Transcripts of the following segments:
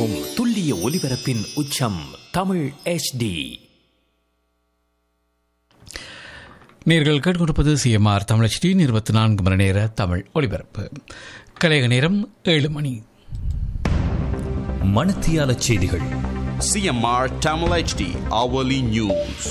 நிலவும் துல்லிய ஒலிபரப்பின் உச்சம் தமிழ் HD நேர்கள் கேட்டுக்கொண்டிருப்பது சிஎம்ஆர் தமிழச்சி இருபத்தி நான்கு மணி நேர தமிழ் ஒலிபரப்பு கலையக நேரம் ஏழு மணி மணத்தியால செய்திகள் CMR Tamil HD hourly news.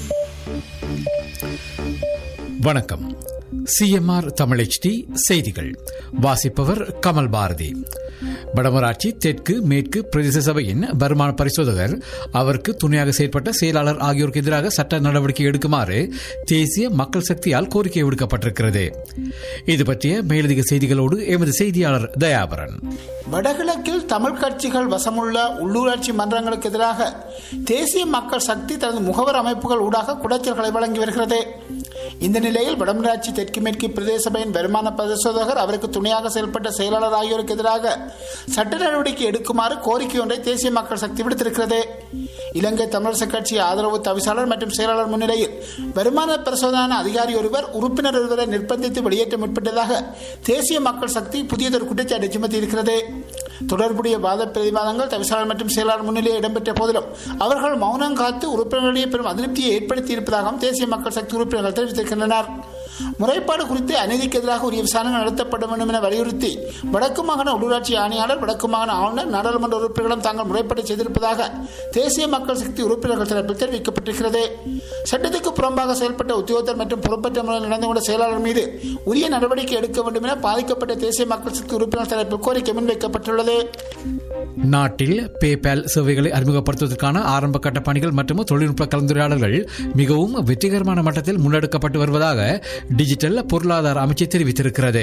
வணக்கம் சிஎம்ஆர் தமிழ் HD செய்திகள் வாசிப்பவர் கமல் பாரதி வடமராட்சி தெற்கு மேற்கு பிரதேச சபையின் வருமான பரிசோதகர் அவருக்கு துணையாக செயற்பட்ட செயலாளர் ஆகியோருக்கு எதிராக சட்ட நடவடிக்கை எடுக்குமாறு தேசிய மக்கள் சக்தியால் கோரிக்கை விடுக்கப்பட்டிருக்கிறது இது பற்றிய மேலதிக செய்திகளோடு எமது செய்தியாளர் தயாபரன் வடகிழக்கில் தமிழ் கட்சிகள் வசமுள்ள உள்ளூராட்சி மன்றங்களுக்கு எதிராக தேசிய மக்கள் சக்தி தனது முகவர் அமைப்புகள் ஊடாக குடைச்சல்களை வழங்கி வருகிறது இந்த நிலையில் வடமராட்சி தெற்கு மேற்கு பிரதேச சபையின் வருமான பரிசோதகர் அவருக்கு துணையாக செயல்பட்ட செயலாளர் ஆகியோருக்கு எதிராக சட்ட நடவடிக்கை எடுக்குமாறு கோரிக்கை ஒன்றை தேசிய மக்கள் சக்தி விடுத்திருக்கிறது இலங்கை தமிழரசு கட்சி ஆதரவு தவிசாளர் மற்றும் செயலாளர் முன்னிலையில் வருமான பரிசோதனை அதிகாரி ஒருவர் உறுப்பினர் ஒருவரை நிர்பந்தித்து வெளியேற்ற முற்பட்டதாக தேசிய மக்கள் சக்தி புதியதொரு குற்றச்சாட்டு சுமத்தி இருக்கிறது தொடர்புடைய வாத பிரதிவாதங்கள் தவிசாளர் மற்றும் செயலாளர் முன்னிலையில் இடம்பெற்ற போதிலும் அவர்கள் மௌனம் காத்து உறுப்பினர்களிடையே பெரும் அதிருப்தியை ஏற்படுத்தி இருப்பதாகவும் தேசிய மக்கள் சக்தி உறுப்பினர்கள் தெரிவித்திருக்கின்றனர் முறைப்பாடு குறித்து அநீதிக்கு எதிராக உரிய விசாரணை நடத்தப்பட வேண்டும் என வலியுறுத்தி வடக்கு மாகாண உள்ளூராட்சி ஆணையாளர் வடக்கு மாகாண ஆளுநர் நாடாளுமன்ற உறுப்பினர்களும் தாங்கள் முறைப்பாடு செய்திருப்பதாக தேசிய மக்கள் சக்தி உறுப்பினர்கள் தரப்பில் தெரிவிக்கப்பட்டிருக்கிறது சட்டத்துக்கு புறம்பாக செயல்பட்ட உத்தியோகத்தர் மற்றும் பொறுப்பற்ற முறையில் நடந்து கொண்ட செயலாளர் மீது உரிய நடவடிக்கை எடுக்க வேண்டும் என பாதிக்கப்பட்ட தேசிய மக்கள் சக்தி உறுப்பினர் தரப்பில் கோரிக்கை முன்வைக்கப்பட்டுள்ளது நாட்டில் பேபால் சேவைகளை அறிமுகப்படுத்துவதற்கான ஆரம்ப கட்ட பணிகள் மற்றும் தொழில்நுட்ப கலந்துரையாடல்கள் மிகவும் வெற்றிகரமான மட்டத்தில் முன்னெடுக்கப்பட்டு வருவதாக டிஜிட்டல் பொருளாதார அமைச்சு தெரிவித்திருக்கிறது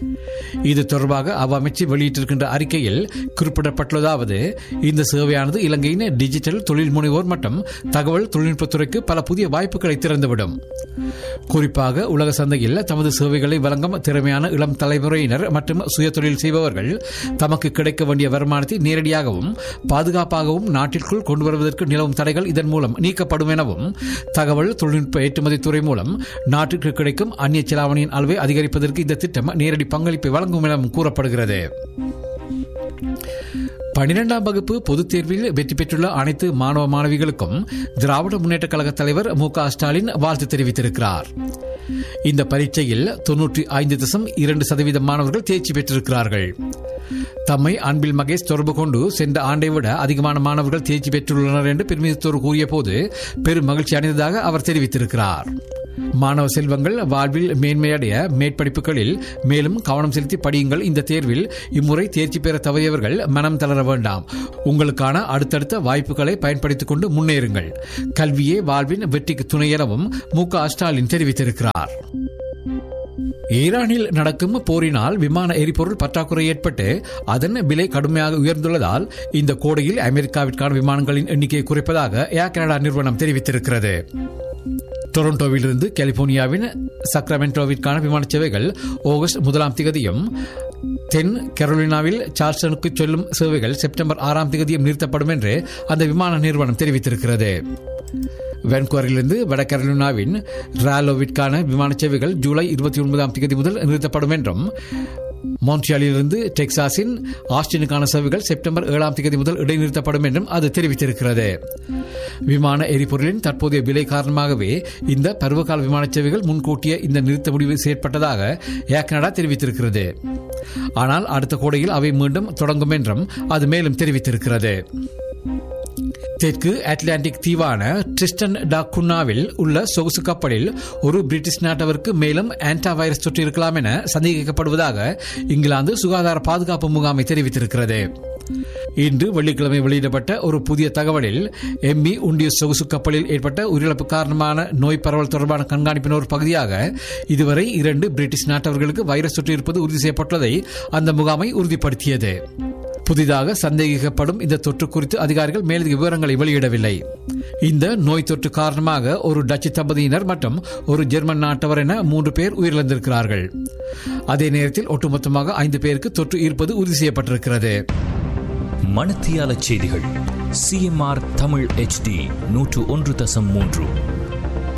இது தொடர்பாக அவ்வமைச்சு வெளியிட்டிருக்கின்ற அறிக்கையில் குறிப்பிடப்பட்டுள்ளதாவது இந்த சேவையானது இலங்கையின் டிஜிட்டல் தொழில் முனைவோர் மற்றும் தகவல் தொழில்நுட்பத்துறைக்கு பல புதிய வாய்ப்புகளை திறந்துவிடும் குறிப்பாக உலக சந்தையில் தமது சேவைகளை வழங்கும் திறமையான இளம் தலைமுறையினர் மற்றும் சுய தொழில் செய்பவர்கள் தமக்கு கிடைக்க வேண்டிய வருமானத்தை நேரடியாகவும் பாதுகாப்பாகவும் நாட்டிற்குள் கொண்டு வருவதற்கு நிலவும் தடைகள் இதன் மூலம் நீக்கப்படும் எனவும் தகவல் தொழில்நுட்ப ஏற்றுமதி துறை மூலம் நாட்டிற்கு கிடைக்கும் அந்நிய செலாவணியின் அளவை அதிகரிப்பதற்கு இந்த திட்டம் நேரடி பங்களிப்பை வழங்கும் எனவும் கூறப்படுகிறது பனிரெண்டாம் வகுப்பு பொதுத் தேர்வில் வெற்றி பெற்றுள்ள அனைத்து மாணவ மாணவிகளுக்கும் திராவிட முன்னேற்ற கழக தலைவர் மு க ஸ்டாலின் வாழ்த்து தெரிவித்திருக்கிறார் இந்த பரீட்சையில் தொன்னூற்றி ஐந்து தசம் இரண்டு சதவீத மாணவர்கள் தேர்ச்சி பெற்றிருக்கிறார்கள் தம்மை அன்பில் மகேஷ் தொடர்பு கொண்டு சென்ற ஆண்டை விட அதிகமான மாணவர்கள் தேர்ச்சி பெற்றுள்ளனர் என்று பெருமிதத்தோடு கூறிய போது பெரும் மகிழ்ச்சி அடைந்ததாக அவர் தெரிவித்திருக்கிறார் மாணவ செல்வங்கள் வாழ்வில் மேன்மையடைய மேற்படிப்புகளில் மேலும் கவனம் செலுத்தி படியுங்கள் இந்த தேர்வில் இம்முறை தேர்ச்சி பெற தவறியவர்கள் மனம் தளர வேண்டாம் உங்களுக்கான அடுத்தடுத்த வாய்ப்புகளை பயன்படுத்திக் கொண்டு முன்னேறுங்கள் கல்வியே வாழ்வின் வெற்றிக்கு துணை எனவும் மு க ஸ்டாலின் தெரிவித்திருக்கிறார் ஈரானில் நடக்கும் போரினால் விமான எரிபொருள் பற்றாக்குறை ஏற்பட்டு அதன் விலை கடுமையாக உயர்ந்துள்ளதால் இந்த கோடையில் அமெரிக்காவிற்கான விமானங்களின் எண்ணிக்கையை குறைப்பதாக ஏர் கனடா நிறுவனம் தெரிவித்திருக்கிறது டொரண்டோவிலிருந்து கலிபோர்னியாவின் சக்ரமெண்டோவிற்கான விமான சேவைகள் ஆகஸ்ட் முதலாம் திகதியும் தென் கரோலினாவில் சார்ல்ஸ்டனுக்கு செல்லும் சேவைகள் செப்டம்பர் ஆறாம் திகதியும் நிறுத்தப்படும் என்று அந்த விமான நிறுவனம் தெரிவித்திருக்கிறது வென்குவரிலிருந்து வட கரோலினாவின் ராலோவிற்கான விமான சேவைகள் ஜூலை இருபத்தி ஒன்பதாம் தேதி முதல் நிறுத்தப்படும் என்றும் மான்ட்ரியாலிலிருந்து டெக்சாஸின் ஆஸ்டினுக்கான சேவைகள் செப்டம்பர் ஏழாம் தேதி முதல் இடைநிறுத்தப்படும் என்றும் அது தெரிவித்திருக்கிறது விமான எரிபொருளின் தற்போதைய விலை காரணமாகவே இந்த பருவகால விமான சேவைகள் முன்கூட்டிய இந்த நிறுத்த முடிவு செயற்பட்டதாக ஏர் கனடா தெரிவித்திருக்கிறது ஆனால் அடுத்த கோடையில் அவை மீண்டும் தொடங்கும் என்றும் அது மேலும் தெரிவித்திருக்கிறது தெற்கு அட்லாண்டிக் தீவான ட்ரிஸ்டன் டா குன்னாவில் உள்ள சொகுசு கப்பலில் ஒரு பிரிட்டிஷ் நாட்டவருக்கு மேலும் ஆன்டா வைரஸ் தொற்று இருக்கலாம் என சந்தேகிக்கப்படுவதாக இங்கிலாந்து சுகாதார பாதுகாப்பு முகாமை தெரிவித்திருக்கிறது இன்று வெள்ளிக்கிழமை வெளியிடப்பட்ட ஒரு புதிய தகவலில் எம்மி உண்டிய சொகுசு கப்பலில் ஏற்பட்ட உயிரிழப்பு காரணமான நோய் பரவல் தொடர்பான கண்காணிப்பின் ஒரு பகுதியாக இதுவரை இரண்டு பிரிட்டிஷ் நாட்டவர்களுக்கு வைரஸ் தொற்று இருப்பது உறுதி செய்யப்பட்டுள்ளதை அந்த முகாமை உறுதிப்படுத்தியது புதிதாக சந்தேகிக்கப்படும் இந்த தொற்று குறித்து அதிகாரிகள் மேலதிக விவரங்களை வெளியிடவில்லை இந்த நோய் தொற்று காரணமாக ஒரு டச்சு தம்பதியினர் மற்றும் ஒரு ஜெர்மன் நாட்டவர் என மூன்று பேர் உயிரிழந்திருக்கிறார்கள் அதே நேரத்தில் ஒட்டுமொத்தமாக ஐந்து பேருக்கு தொற்று இருப்பது உறுதி செய்யப்பட்டிருக்கிறது மணத்தியால செய்திகள் சிஎம்ஆர் தமிழ் HD நூற்று ஒன்று தசம் மூன்று